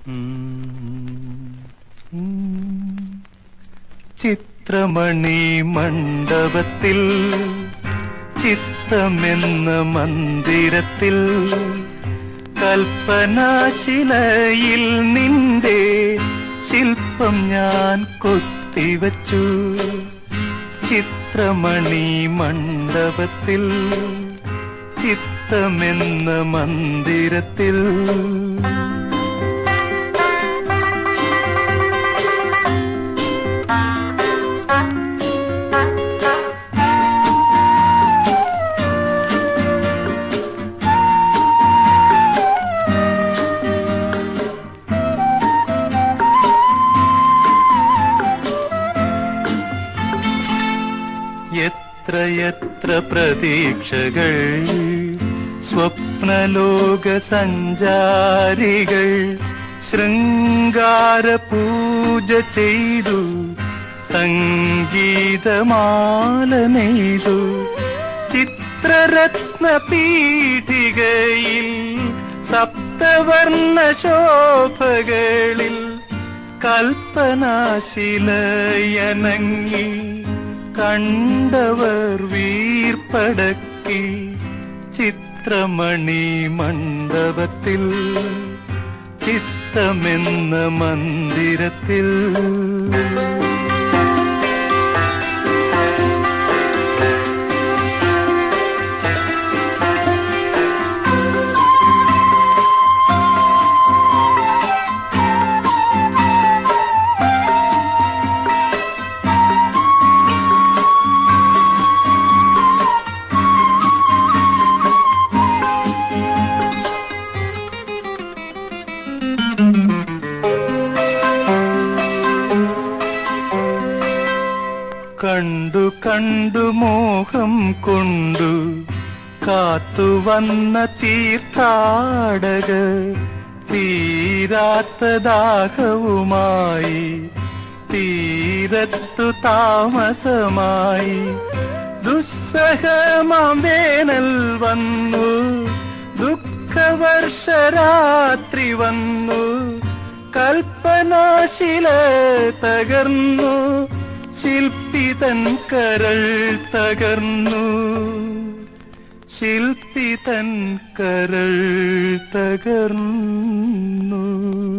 ചിത്രമണി മണ്ഡപത്തിൽ ചിത്തമെന്ന മന്ദിരത്തിൽ കൽപ്പനാശിലയിൽ നിന്റെ ശില്പം ഞാൻ കൊത്തിവച്ചു ചിത്രമണി മണ്ഡപത്തിൽ ചിത്തമെന്ന മന്ദിരത്തിൽ എത്രയെത്ര പ്രതീക്ഷകൾ സ്വപ്നലോക സഞ്ചാരികൾ ശൃംഗാര പൂജ ചെയ്തു സംഗീതമാല നെയ്തു ചിത്രരത്ന പീഠികയിൽ സപ്തവർണ്ണ ശോഭകളിൽ കൽപ്പനാശിലയനങ്ങി കണ്ടവർ വീർപ്പടക്കി ചിത്രമണി മണ്ഡപത്തിൽ ചിത്തമെന്ന മന്ദിരത്തിൽ കണ്ടു കണ്ടു മോഹം കൊണ്ടു കാത്തു വന്ന തീർത്ഥാടക തീരാത്ത ദാഹവുമായി തീരത്തു താമസമായി ദുസ്സഹമാം വേനൽ വന്നു ദുഃഖവർഷരാത്രി വന്നു കൽപ്പനാശില തകർന്നു ശില്പിതൻ കരൾ തകർന്നു ശില്പിതൻ കരൾ തകർന്നു